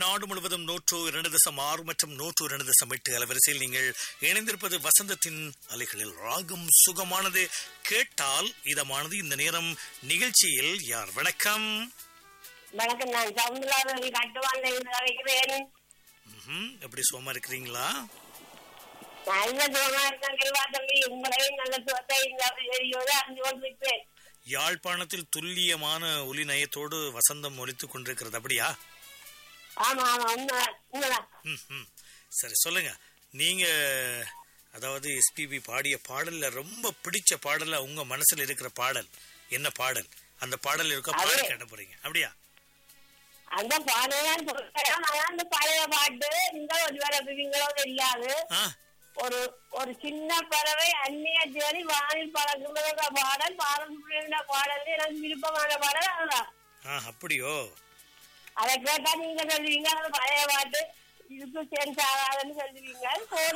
நாடு முழுவதும் நூற்று இரண்டு தசம் ஆறு மற்றும் நூற்று இரண்டு தசம் எட்டு அலவரிசையில் நீங்கள் இணைந்திருப்பது வசந்தத்தின் அலைகளில் ராகம் சுகமானது கேட்டால் இதமானது இந்த நேரம் நிகழ்ச்சியில் யார் வணக்கம் வணக்கம் நான் சவுந்தரராஜன் கட்டுவான்ல இருந்து அழைக்கிறேன் ம்ஹும். எப்படி சுகமா இருக்கிறீங்களா நல்ல சுகமா இருக்கேன் கிருபா தம்பி உங்களையும் நல்ல சுகத்தை இந்த செய்தியோடு அறிஞ்சு கொண்டிருக்கிறேன் யாழ்ப்பாணத்தில் துல்லியமான ஒலி நயத்தோடு வசந்தம் ஒலித்துக் கொண்டிருக்கிறது அப்படியா ஆமா ஆமா உண்மை உண்மைதான் ம்ஹும். சரி சொல்லுங்க நீங்க அதாவது எஸ்பிபி பாடிய பாடல்ல ரொம்ப பிடிச்ச பாடல்ல உங்க மனசுல இருக்கிற பாடல் என்ன பாடல் அந்த பாடல் இருக்க பாட அது- கேட்ட போறீங்க அப்படியா அந்த பாடலாம் சொல்றேன் ஆனா அந்த பழைய பாட்டு இந்த ஒரு வரப்பீங்களோ தெரியாது ஆ ஒரு ஒரு சின்ன பறவை அந்நிய தேடி வானில் பறக்குங்கிற பாடல் பாரம்பரிய பாடல் எனக்கு விருப்பமான பாடல் அதுதான் ஆ அப்படியோ அதை கேட்டா நீங்க சொல்லுவீங்க அது பழைய பாட்டு இதுக்கு சென்ஸ் ஆகாதுன்னு சொல்லுவீங்க